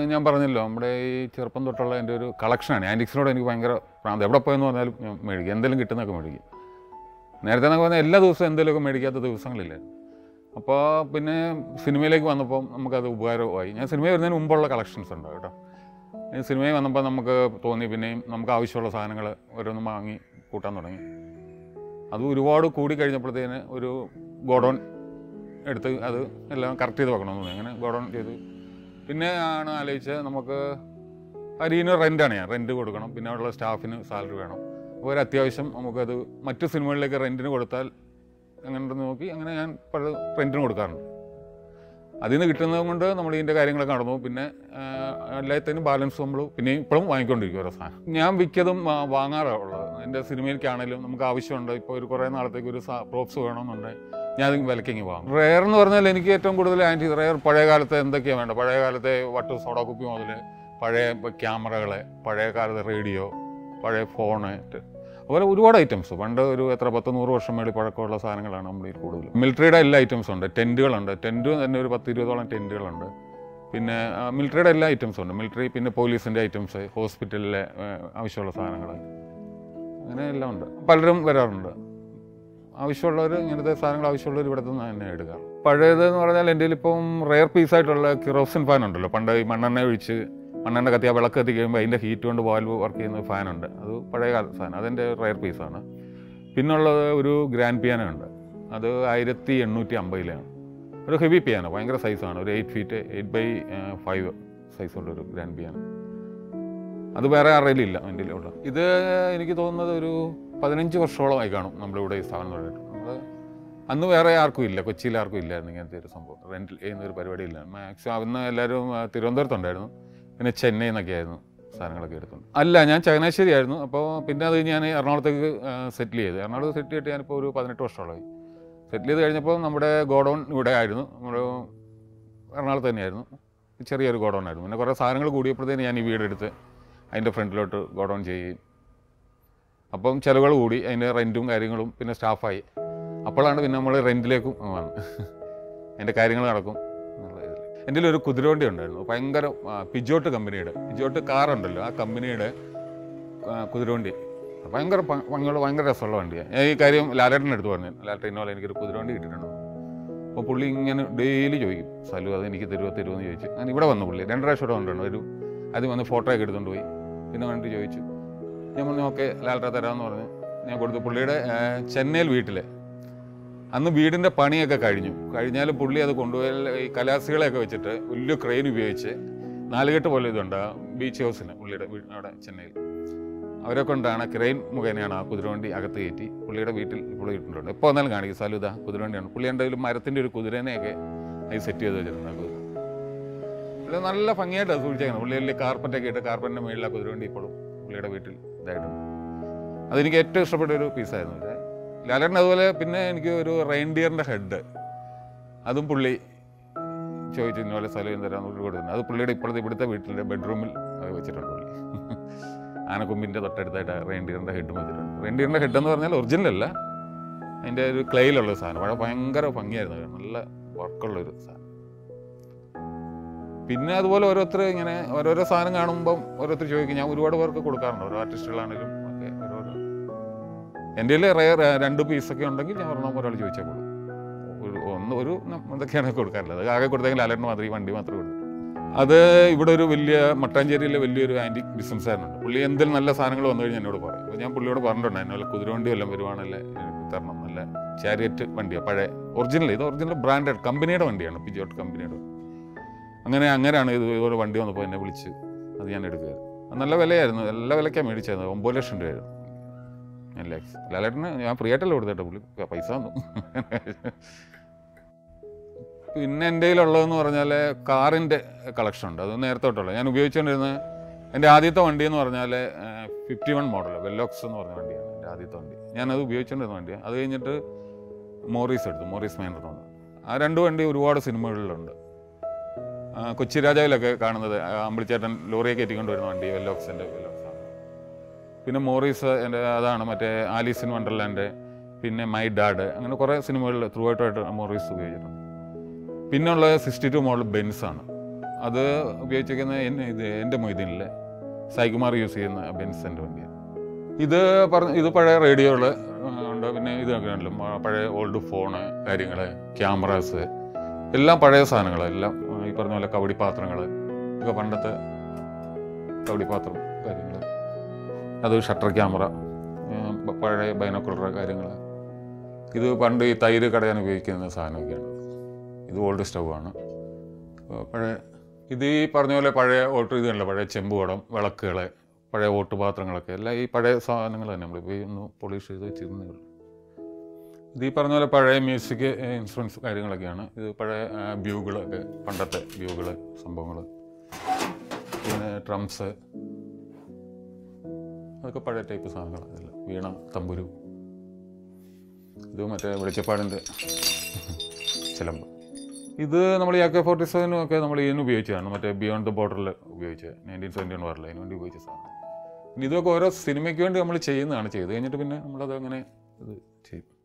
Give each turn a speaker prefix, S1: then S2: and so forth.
S1: ഞാൻ പറഞ്ഞല്ലോ നമ്മുടെ ഈ ചെറുപ്പം തൊട്ടുള്ള എൻ്റെ ഒരു കളക്ഷനാണ് ആൻറ്റിക്സിനോട് എനിക്ക് ഭയങ്കര പ്രാന്ത് എവിടെ പോയെന്ന് പറഞ്ഞാലും ഞാൻ മേടിക്കും എന്തെങ്കിലും കിട്ടുന്നതൊക്കെ മേടിക്കും നേരത്തെ എന്നൊക്കെ പറഞ്ഞാൽ എല്ലാ ദിവസവും എന്തെങ്കിലുമൊക്കെ മേടിക്കാത്ത ദിവസങ്ങളില്ല അപ്പോൾ പിന്നെ സിനിമയിലേക്ക് വന്നപ്പോൾ നമുക്കത് ഉപകാരമായി ഞാൻ സിനിമയിൽ വരുന്നതിന് മുമ്പുള്ള കളക്ഷൻസ് ഉണ്ട് കേട്ടോ ഈ സിനിമയിൽ വന്നപ്പോൾ നമുക്ക് തോന്നി പിന്നെയും നമുക്ക് ആവശ്യമുള്ള സാധനങ്ങൾ ഓരോന്നും വാങ്ങി കൂട്ടാൻ തുടങ്ങി അത് ഒരുപാട് കൂടി കഴിഞ്ഞപ്പോഴത്തേന് ഒരു ഗോഡൗൺ എടുത്ത് അത് എല്ലാം കറക്റ്റ് ചെയ്ത് വെക്കണമെന്ന് തോന്നി അങ്ങനെ ഗോഡൗൺ ചെയ്ത് പിന്നെ ആണ് ആലോചിച്ചത് നമുക്ക് അരിന് റെൻ്റാണ് ഞാൻ റെൻറ്റ് കൊടുക്കണം പിന്നെ ഉള്ള സ്റ്റാഫിന് സാലറി വേണം അപ്പോൾ ഒരു അത്യാവശ്യം നമുക്കത് മറ്റു സിനിമകളിലേക്ക് റെൻറ്റിന് കൊടുത്താൽ അങ്ങനെ ഉണ്ടെന്ന് നോക്കി അങ്ങനെ ഞാൻ പല റെൻറ്റിന് കൊടുക്കാറുണ്ട് അതിൽ നിന്ന് കിട്ടുന്നത് കൊണ്ട് നമ്മൾ ഇതിൻ്റെ കാര്യങ്ങളൊക്കെ നടന്നു പിന്നെ ആ, എല്ലാത്തിനും ബാലൻസ് നമ്മൾ പിന്നെയും ഇപ്പോഴും വാങ്ങിക്കൊണ്ടിരിക്കും ഓരോ സാധനം ഞാൻ മിക്കതും വാ- വാങ്ങാറാണ് ഉള്ളത് എൻ്റെ സിനിമയിലേക്കാണെങ്കിലും നമുക്ക് ആവശ്യമുണ്ട് ഇപ്പോൾ ഒരു കുറേ നാളത്തേക്ക് ഒരു പ്രോപ്സ് വേണമെന്നുണ്ടെങ്കിൽ ഞാൻ അത് വിലക്കിങ്ങ് വാങ്ങും റെയർ എന്ന് പറഞ്ഞാൽ എനിക്ക് ഏറ്റവും കൂടുതൽ ആൻറ്റി റെയർ പഴയ കാലത്തെ എന്തൊക്കെയാണ് വേണ്ടത് പഴയ കാലത്തെ വട്ട് സോഡ കുപ്പി മുതൽ പഴയ ക്യാമറകളെ പഴയ കാലത്തെ റേഡിയോ പഴയ ഫോണ് അതുപോലെ ഒരുപാട് ഐറ്റംസ് പണ്ട് ഒരു എത്ര പത്ത് നൂറ് വർഷം മേളിൽ പഴക്കമുള്ള സാധനങ്ങളാണ് നമ്മുടെ കയ്യിൽ കൂടുതലും മിലിറ്ററിയുടെ എല്ലാ ഐറ്റംസും ഉണ്ട് ടെൻറ്റുകളുണ്ട് ടെൻറ്റ് തന്നെ ഒരു പത്ത് ഇരുപതോളം ടെൻറ്റുകളുണ്ട് പിന്നെ ആ, മിലിറ്ററിയുടെ എല്ലാ ഐറ്റംസും ഉണ്ട് മിലിറ്ററി പിന്നെ പോലീസിൻ്റെ ഐറ്റംസ് ഹോസ്പിറ്റലിലെ ആ, ആവശ്യമുള്ള സാധനങ്ങൾ അങ്ങനെ എല്ലാം ഉണ്ട് പലരും വരാറുണ്ട് ആവശ്യമുള്ളവർ ഇങ്ങനത്തെ സാധനങ്ങൾ ആവശ്യമുള്ളവർ ഇവിടെ നിന്ന് തന്നെ എടുക്കാം പഴയത് എന്ന് പറഞ്ഞാൽ എൻ്റെ ഇപ്പം റെയർ പീസായിട്ടുള്ള കിറോസിൻ ഫാൻ ഉണ്ടല്ലോ പണ്ട് ഈ മണ്ണെണ്ണ ഒഴിച്ച് മണ്ണെണ്ണ കത്തി ആ വിളക്ക് കത്തി കഴിയുമ്പോൾ അതിൻ്റെ ഹീറ്റ് കൊണ്ട് വാൽവ് വർക്ക് ചെയ്യുന്ന ഫാനുണ്ട് അത് പഴയ കാല സാധനം അതെൻ്റെ റെയർ പീസാണ് പിന്നുള്ളത് ഒരു ഗ്രാൻഡ് പിയാനോ ഉണ്ട് അത് ആയിരത്തി എണ്ണൂറ്റി അമ്പതിലാണ് ഒരു ഹെവി പിയാനോ ഭയങ്കര സൈസാണ് ഒരു eight feet eight by five സൈസുള്ള ഒരു ഗ്രാൻഡ് പിയാനോ അത് വേറെ ആരുടെയിലും ഇല്ല എൻ്റെ ഉള്ള ഇത് എനിക്ക് തോന്നുന്നത് ഒരു പതിനഞ്ച് വർഷത്തോളമായി കാണും നമ്മുടെ ഇവിടെ ഈ സ്ഥാപനം തുടങ്ങിയിട്ട് നമ്മൾ അന്ന് വേറെ ആർക്കും ഇല്ല കൊച്ചിയിൽ ആർക്കും ഇല്ലായിരുന്നു ഇങ്ങനത്തെ ഒരു സംഭവം റെൻറ്റിൽ ചെയ്യുന്ന ഒരു പരിപാടിയില്ല മാക്സിമം അന്ന് എല്ലാവരും ആ, തിരുവനന്തപുരത്തുണ്ടായിരുന്നു പിന്നെ ചെന്നൈ നിന്നൊക്കെ ആയിരുന്നു സാധനങ്ങളൊക്കെ എടുത്തുണ്ട് അല്ല ഞാൻ ചങ്ങനാശ്ശേരി ആയിരുന്നു അപ്പോൾ പിന്നെ അത് ഞാൻ എറണാകുളത്തേക്ക് സെറ്റിൽ ചെയ്തു എറണാകുളത്ത് സെറ്റിൽ ചെയ്തിട്ട് ഞാനിപ്പോൾ ഒരു പതിനെട്ട് വർഷത്തോളമായി സെറ്റിൽ ചെയ്ത് കഴിഞ്ഞപ്പോൾ നമ്മുടെ ഗോഡൗൺ ഇവിടെ ആയിരുന്നു നമ്മുടെ എറണാകുളത്ത് തന്നെയായിരുന്നു ചെറിയൊരു ഗോഡൗൺ ആയിരുന്നു പിന്നെ കുറേ സാധനങ്ങൾ കൂടിയപ്പോഴത്തേന് ഞാൻ ഈ വീടെടുത്ത് അതിൻ്റെ ഫ്രണ്ടിലോട്ട് ഗോഡൗൺ ചെയ്യുകയും അപ്പം ചിലവുകൾ കൂടി അതിൻ്റെ റെൻറ്റും കാര്യങ്ങളും പിന്നെ സ്റ്റാഫായി അപ്പോഴാണ് പിന്നെ നമ്മൾ റെൻറ്റിലേക്കും വന്നത് അതിൻ്റെ കാര്യങ്ങൾ നടക്കും എന്നുള്ള ഇതിൽ എൻ്റെ ഒരു കുതിരവണ്ടി ഉണ്ടായിരുന്നു ഭയങ്കര ആ, പിജോട്ട് കമ്പനിയുടെ പിജോട്ട് കാറുണ്ടല്ലോ ആ കമ്പനിയുടെ ആ, കുതിരവണ്ടി ഭയങ്കര പ- ഭംഗിയുള്ള ഭയങ്കര രസമുള്ള വണ്ടിയാണ് ഞാൻ ഈ കാര്യം ലാലേട്ടൻ്റെ അടുത്ത് പറഞ്ഞു ലാലേട്ടൻ ഇന്നോലെ എനിക്കൊരു കുതിരവണ്ടി കിട്ടിയിട്ടുണ്ട് അപ്പോൾ പുള്ളി ഇങ്ങനെ ഡെയിലി ചോദിക്കും സലു അത് എനിക്ക് തരുമോ തരുമോ എന്ന് ചോദിച്ചു ഞാൻ ഇവിടെ വന്നു പുള്ളി രണ്ട് പ്രാവശ്യം ഇവിടെ വന്നിട്ടുണ്ട് ഒരു ആദ്യം വന്ന് ഫോട്ടോ ഒക്കെ എടുത്തുകൊണ്ട് പോയി പിന്നെ വന്നിട്ട് ചോദിച്ചു ഞാൻ പറഞ്ഞു ഓക്കെ ലാലേട്ട തരാമെന്ന് പറഞ്ഞു ഞാൻ കൊടുത്തു പുള്ളിയുടെ ആ, ചെന്നൈയിൽ വീട്ടിൽ അന്ന് വീടിൻ്റെ പണിയൊക്കെ കഴിഞ്ഞു കഴിഞ്ഞാൽ പുള്ളി അത് കൊണ്ടുപോയി ഈ കലാസികളെയൊക്കെ വെച്ചിട്ട് വലിയ ക്രെയിൻ ഉപയോഗിച്ച് നാലുകെട്ട് പോലെ ഇതുണ്ട് ആ ബീച്ച് ഹൗസിന് പുള്ളിയുടെ വീട് അവിടെ ചെന്നൈയിൽ അവരെ കൊണ്ടാണ് ക്രെയിൻ മുഖേനയാണ് ആ കുതിരവണ്ടി അകത്ത് കയറ്റി പുള്ളിയുടെ വീട്ടിൽ പുള്ളി ഇട്ടിട്ടുണ്ട് എപ്പോൾ വന്നാലും കാണിക്കും സലുത കുതിരവണ്ടിയാണ് പുള്ളി എൻ്റെ ഒരു മരത്തിൻ്റെ ഒരു കുതിരനെയൊക്കെ അത് സെറ്റ് ചെയ്ത് വെച്ചിട്ടുണ്ട് ആ കുതിര പുള്ളി നല്ല ഭംഗിയായിട്ടാണ് സൂക്ഷിച്ചേക്കുന്നത് പുള്ളി വലിയ കാർപ്പറ്റൊക്കെ ഇട്ട് കാർപ്പറ്റിൻ്റെ മേളിൽ ആ കുതിരവണ്ടി ഇപ്പോഴും പുള്ളിയുടെ വീട്ടിൽ ഇതായിട്ടുണ്ട് അതെനിക്ക് ഏറ്റവും ഇഷ്ടപ്പെട്ട ഒരു പീസായിരുന്നു ഇത് ലാലേട്ടൻ അതുപോലെ പിന്നെ എനിക്ക് ഒരു റെയിൻഡിയറിൻ്റെ ഹെഡ് അതും പുള്ളി ചോദിച്ചു ഇന്നപോലെ സ്ഥലം തരാൻ കൊടുക്കുന്നത് അത് പുള്ളിയുടെ ഇപ്പോഴത്തെ ഇവിടുത്തെ വീട്ടിലെ ബെഡ്റൂമിൽ അത് വെച്ചിട്ടുണ്ട് പുള്ളി ആനക്കൊമ്പിൻ്റെ തൊട്ടടുത്തായിട്ട് റെയിൻഡിയറിൻ്റെ ഹെഡും വെച്ചിട്ടുണ്ട് റെയിൻഡിയറിൻ്റെ ഹെഡ് എന്ന് പറഞ്ഞാൽ ഒറിജിനൽ അല്ല അതിൻ്റെ ഒരു ക്ലേയിലുള്ള സാധനം വളരെ ഭയങ്കര ഭംഗിയായിരുന്നു അത്. നല്ല വർക്കുള്ള ഒരു സാധനം പിന്നെ അതുപോലെ ഓരോരുത്തർ ഇങ്ങനെ ഓരോരോ സാധനം കാണുമ്പം ഓരോരുത്തർ ചോദിക്കും ഞാൻ ഒരുപാട് പേർക്ക് കൊടുക്കാറുണ്ട് ഓരോ ആർട്ടിസ്റ്റുകളാണെങ്കിലും ഒക്കെ ഓരോരോ എൻ്റെ കയ്യിൽ റയർ രണ്ട് പീസൊക്കെ ഉണ്ടെങ്കിൽ ഞാൻ ഒരെണ്ണം ഒരാൾ ചോദിച്ചാൽ കൊടുക്കും ഒരു ഒന്ന് ഒരു നം- ഇതൊക്കെയാണ് കൊടുക്കാറുള്ളത് അത് ആകെ കൊടുത്തെങ്കിൽ അലറിന് മാത്രം ഈ വണ്ടി മാത്രമേ കൊടുത്തു അത് ഇവിടെ ഒരു വലിയ മട്ടാഞ്ചേരിയിലെ വലിയൊരു ആൻറ്റി ബിസിനസ്സുകാരനുണ്ട് പുള്ളി എന്തെങ്കിലും നല്ല സാധനങ്ങൾ വന്നു കഴിഞ്ഞാൽ എന്നോട് പറയും അപ്പോൾ ഞാൻ പുള്ളിയോട് പറഞ്ഞിട്ടുണ്ട് എന്നോട് കുതിരവണ്ടി വല്ലതും വരുവാണല്ലേ എനിക്ക് തരണം നല്ല ചാരിയറ്റ് വണ്ടിയാണ് പഴയ ഒറിജിനൽ ഇത് ഒറിജിനൽ ബ്രാൻഡഡ് കമ്പനിയുടെ വണ്ടിയാണ് പിജോട്ട് കമ്പനിയുടെ അങ്ങനെ അങ്ങനെയാണ് ഇത് ഒരു വണ്ടി വന്നപ്പോൾ എന്നെ വിളിച്ച് അത് ഞാൻ എടുക്കുകയായിരുന്നു അത് നല്ല വിലയായിരുന്നു നല്ല വിലയ്ക്കാണ് മേടിച്ചത് ഒമ്പത് ലക്ഷം രൂപയായിരുന്നു ഞാൻ ലാക്സ് ലാലേട്ടന് ഞാൻ ഫ്രീ ആയിട്ടല്ല കൊടുത്തേട്ടോ പുള്ളി പൈസ തന്നു പിന്നെ എൻ്റെ കയ്യിലുള്ളതെന്ന് പറഞ്ഞാൽ കാറിൻ്റെ കളക്ഷൻ ഉണ്ട് അത് നേരത്തെ തൊട്ടുള്ള ഞാൻ ഉപയോഗിച്ചുകൊണ്ടിരുന്ന എൻ്റെ ആദ്യത്തെ വണ്ടി എന്ന് പറഞ്ഞാൽ ഫിഫ്റ്റി വൺ മോഡൽ വെല്ലോക്സ് എന്ന് പറഞ്ഞ വണ്ടിയാണ് എൻ്റെ ആദ്യത്തെ വണ്ടി ഞാനത് ഉപയോഗിച്ചുകൊണ്ടിരുന്ന വണ്ടിയാണ് അത് കഴിഞ്ഞിട്ട് മോറീസ് എടുത്തു മോറീസ് മൈനർ എന്ന് പറഞ്ഞു ആ രണ്ട് വണ്ടി ഒരുപാട് സിനിമകളിലുണ്ട് ആ, കൊച്ചി രാജാവിലൊക്കെ കാണുന്നത് ആ, അമ്പിളിച്ചേട്ടൻ ലോറിയെ കയറ്റിക്കൊണ്ട് വരുന്ന വണ്ടി വെല്ലോക്സിൻ്റെ വെല്ലോക്സ് ആണ് പിന്നെ മോറീസ് എൻ്റെ അതാണ് മറ്റേ ആലീസ് ഇൻ വണ്ടർലാൻഡ് പിന്നെ മൈ ഡാഡ് അങ്ങനെ കുറേ സിനിമകളിൽ ത്രൂ ഔട്ടായിട്ട് മോറീസ് ഉപയോഗിച്ചിട്ടുണ്ട് പിന്നെ ഉള്ളത് സിക്സ്റ്റി ടു മോഡൽ ബെൻസ് ആണ് അത് ഉപയോഗിച്ചിരിക്കുന്ന എന്നെ ഇത് എൻ്റെ മൊയ്തീനിലെ സൈകുമാർ യൂസ് ചെയ്യുന്ന ബെൻസിൻ്റെ വണ്ടിയാണ് ഇത് പറഞ്ഞ ഇത് പഴയ റേഡിയോകൾ ഉണ്ട് പിന്നെ ഇതൊക്കെ ഉണ്ടല്ലോ മ- പഴയ ഓൾഡ് ഫോണ് കാര്യങ്ങൾ ക്യാമറാസ് എല്ലാം പഴയ സാധനങ്ങൾ എല്ലാം ആ, ഈ പറഞ്ഞ പോലെ കവടി പാത്രങ്ങൾ ഇതൊക്കെ പണ്ടത്തെ കവടി പാത്രം കാര്യങ്ങൾ അത് ഷട്ടർ ക്യാമറ ഉം, പ- പഴയ ബൈനോക്കുലർ കാര്യങ്ങൾ ഇത് പണ്ട് ഈ തൈര് കടയാൻ ഉപയോഗിക്കുന്ന സാധനമൊക്കെയാണ് ഇത് ഓൾഡ് സ്റ്റൗവാണ് പഴയ ഇത് ഈ പറഞ്ഞ പോലെ പഴയ ഓട്ട് ഇത് കണ്ടല്ലോ പഴയ ചെമ്പുകുടം വിളക്കുകൾ പഴയ ഓട്ടുപാത്രങ്ങളൊക്കെ എല്ലാം ഈ പഴയ സാധനങ്ങൾ തന്നെ നമ്മൾ പോയി ഒന്ന് പോളിഷ് ചെയ്ത് വെച്ചിരുന്നേ ഉള്ളൂ ഇത് ഈ പറഞ്ഞ പോലെ പഴയ മ്യൂസിക് ഇൻസ്ട്രുമെൻസ് കാര്യങ്ങളൊക്കെയാണ് ഇത് പഴയ ബ്യൂകളൊക്കെ പണ്ടത്തെ ബ്യൂകൾ സംഭവങ്ങൾ പിന്നെ ഡ്രംസ് അതൊക്കെ പഴയ ടൈപ്പ് സാധനങ്ങളാണ് ഇതെല്ലാം വീണ തമ്പുരു ഇത് മറ്റേ വെളിച്ചപ്പാടിൻ്റെ ചിലമ്പ് ഇത് നമ്മൾ ഈ കെ ഫോർട്ടി സെവനും ഒക്കെ നമ്മൾ ഇതിന് ഉപയോഗിച്ചതാണ് മറ്റേ ബിയോണ്ട് ദ ബോർഡറിൽ ഉപയോഗിച്ച നയൻറ്റീൻ സെവൻറ്റി വൺ വാറിൽ അതിന് വേണ്ടി ഉപയോഗിച്ച സാധനം പിന്നെ ഇതൊക്കെ ഓരോ സിനിമയ്ക്ക് വേണ്ടി നമ്മൾ ചെയ്യുന്നതാണ് ചെയ്ത് കഴിഞ്ഞിട്ട് പിന്നെ നമ്മളത് അങ്ങനെ ഇത് ചെയ്യും